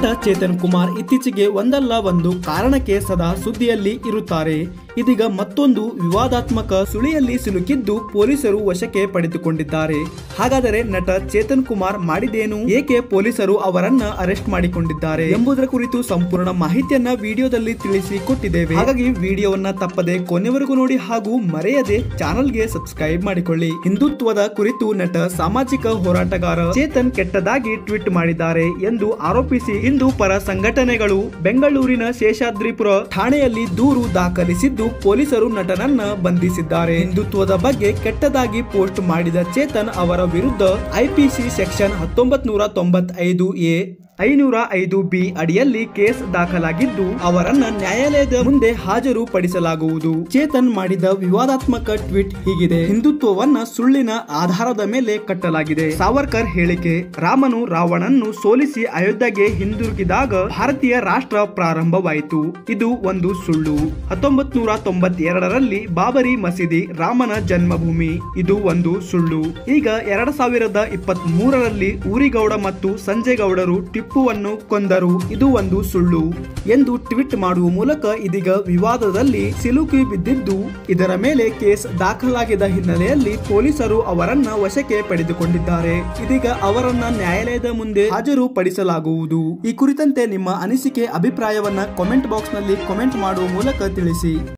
ನಟ ಚೇತನ್ ಕುಮಾರ್ ಇತ್ತೀಚೆಗೆ ಒಂದಲ್ಲ ಒಂದು ಕಾರಣಕ್ಕೆ ಸದಾ ಸುದ್ದಿಯಲ್ಲಿ ಇರುತ್ತಾರೆ ಇದೀಗ ಮತ್ತೊಂದು ವಿವಾದಾತ್ಮಕ ಸುಳಿಯಲ್ಲಿ ಸಿಲುಕಿದ್ದು ಪೊಲೀಸರು ವಶಕ್ಕೆ ಪಡೆದುಕೊಂಡಿದ್ದಾರೆ ಹಾಗಾದರೆ ನಟ ಚೇತನ್ ಕುಮಾರ್ ಮಾಡಿದೇನು ಏಕೆ ಪೊಲೀಸರು ಅವರನ್ನ ಅರೆಸ್ಟ್ ಮಾಡಿಕೊಂಡಿದ್ದಾರೆ ಎಂಬುದರ ಕುರಿತು ಸಂಪೂರ್ಣ ಮಾಹಿತಿಯನ್ನ ವಿಡಿಯೋದಲ್ಲಿ ತಿಳಿಸಿ ಕೊಟ್ಟಿದ್ದೇವೆ ಹಾಗಾಗಿ ವಿಡಿಯೋವನ್ನ ತಪ್ಪದೆ ಕೊನೆವರೆಗೂ ನೋಡಿ ಹಾಗೂ ಮರೆಯದೆ ಚಾನಲ್ಗೆ ಸಬ್ಸ್ಕ್ರೈಬ್ ಮಾಡಿಕೊಳ್ಳಿ ಹಿಂದುತ್ವದ ಕುರಿತು ನಟ ಸಾಮಾಜಿಕ ಹೋರಾಟಗಾರ ಚೇತನ್ ಕೆಟ್ಟದಾಗಿ ಟ್ವೀಟ್ ಮಾಡಿದ್ದಾರೆ ಎಂದು ಆರೋಪಿಸಿ ಹಿಂದೂ ಪರ ಸಂಘಟನೆಗಳು ಬೆಂಗಳೂರಿನ ಶೇಷಾದ್ರಿಪುರ ಠಾಣೆಯಲ್ಲಿ ದೂರು ದಾಖಲಿಸಿದ್ದು ಪೊಲೀಸರು ನಟನನ್ನ ಬಂಧಿಸಿದ್ದಾರೆ ಹಿಂದುತ್ವದ ಬಗ್ಗೆ ಕೆಟ್ಟದಾಗಿ ಪೋಸ್ಟ್ ಮಾಡಿದ ಚೇತನ್ ಅವರ ವಿರುದ್ಧ ಐಪಿಸಿ ಸೆಕ್ಷನ್ ಹತ್ತೊಂಬತ್ ನೂರ ತೊಂಬತ್ತೈದು ಎ ಐನೂರ ಐದು ಬಿ ಅಡಿಯಲ್ಲಿ ಕೇಸ್ ದಾಖಲಾಗಿದ್ದು ಅವರನ್ನ ನ್ಯಾಯಾಲಯದ ಮುಂದೆ ಹಾಜರು ಪಡಿಸಲಾಗುವುದು ಚೇತನ್ ಮಾಡಿದ ವಿವಾದಾತ್ಮಕ ಟ್ವೀಟ್ ಹೀಗಿದೆ ಹಿಂದುತ್ವವನ್ನ ಸುಳ್ಳಿನ ಆಧಾರದ ಮೇಲೆ ಕಟ್ಟಲಾಗಿದೆ ಸಾವರ್ಕರ್ ಹೇಳಿಕೆ ರಾಮನು ರಾವಣನ್ನು ಸೋಲಿಸಿ ಅಯೋಧ್ಯೆಗೆ ಹಿಂದಿರುಗಿದಾಗ ಭಾರತೀಯ ರಾಷ್ಟ್ರ ಪ್ರಾರಂಭವಾಯಿತು ಇದು ಒಂದು ಸುಳ್ಳು ಹತ್ತೊಂಬತ್ ನೂರ ತೊಂಬತ್ತೆರಡರಲ್ಲಿ ಬಾಬರಿ ಮಸೀದಿ ರಾಮನ ಜನ್ಮಭೂಮಿ ಇದು ಒಂದು ಸುಳ್ಳು ಈಗ ಎರಡ್ ಸಾವಿರದ ಇಪ್ಪತ್ತ್ ಮೂರರಲ್ಲಿ ಊರಿಗೌಡ ಮತ್ತು ಸಂಜಯ್ ಗೌಡರು ಟಿಪ್ಪುವನ್ನು ಕೊಂದರು ಇದು ಒಂದು ಸುಳ್ಳು ಎಂದು ಟ್ವೀಟ್ ಮಾಡುವ ಮೂಲಕ ಇದೀಗ ವಿವಾದದಲ್ಲಿ ಸಿಲುಕಿ ಬಿದ್ದಿದ್ದು ಇದರ ಮೇಲೆ ಕೇಸ್ ದಾಖಲಾಗಿದ ಹಿನ್ನೆಲೆಯಲ್ಲಿ ಪೊಲೀಸರು ಅವರನ್ನ ವಶಕ್ಕೆ ಪಡೆದುಕೊಂಡಿದ್ದಾರೆ ಇದೀಗ ಅವರನ್ನ ನ್ಯಾಯಾಲಯದ ಮುಂದೆ ಹಾಜರು ಪಡಿಸಲಾಗುವುದು ಈ ಕುರಿತಂತೆ ನಿಮ್ಮ ಅನಿಸಿಕೆ ಅಭಿಪ್ರಾಯವನ್ನ ಕಾಮೆಂಟ್ ಬಾಕ್ಸ್ ನಲ್ಲಿ ಕಾಮೆಂಟ್ ಮಾಡುವ ಮೂಲಕ ತಿಳಿಸಿ